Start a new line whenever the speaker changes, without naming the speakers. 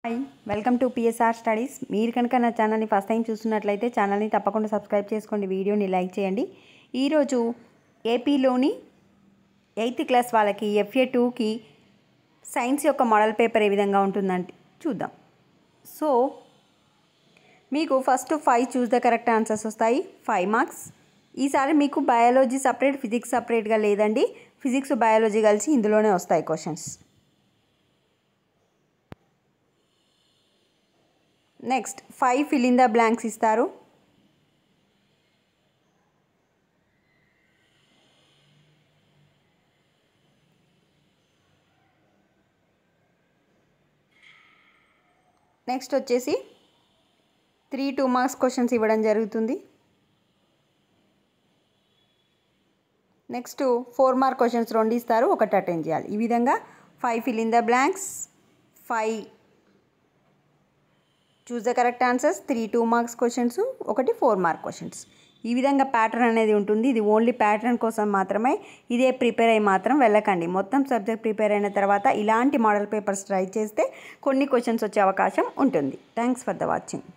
hi welcome to P S R studies మీరు కనుక నా ఛానల్ని ఫస్ట్ టైం చూస్తున్నట్లయితే ఛానల్ని తప్పకుండా సబ్స్క్రైబ్ చేసుకోండి వీడియోని లైక్ చేయండి ఈరోజు ఏపీలోని ఎయిత్ క్లాస్ వాళ్ళకి ఎఫ్ఏ టూకి సైన్స్ యొక్క మోడల్ పేపర్ ఏ విధంగా ఉంటుందంటే చూద్దాం సో మీకు first five choose the correct answers వస్తాయి ఫైవ్ మార్క్స్ ఈసారి మీకు బయాలజీ సపరేట్ ఫిజిక్స్ సపరేట్గా లేదండి ఫిజిక్స్ బయాలజీ కలిసి ఇందులోనే వస్తాయి questions next five fill in the blanks ఇస్తారు నెక్స్ట్ వచ్చేసి త్రీ టూ మార్క్స్ క్వశ్చన్స్ ఇవ్వడం జరుగుతుంది నెక్స్ట్ ఫోర్ మార్క్ క్వశ్చన్స్ రెండు ఇస్తారు ఒకటి అటెండ్ చేయాలి ఈ విధంగా five fill in the blanks five choose the correct answers three two marks questions ఒకటి ఫోర్ మార్క్ క్వశ్చన్స్ ఈ విధంగా ప్యాటర్న్ అనేది ఉంటుంది ఇది ఓన్లీ ప్యాటర్న్ కోసం మాత్రమే ఇదే ప్రిపేర్ అయ్యి మాత్రం వెళ్ళకండి మొత్తం సబ్జెక్ట్ ప్రిపేర్ అయిన తర్వాత ఇలాంటి మోడల్ పేపర్స్ ట్రై చేస్తే కొన్ని క్వశ్చన్స్ వచ్చే అవకాశం ఉంటుంది థ్యాంక్స్ ఫర్ ద వాచింగ్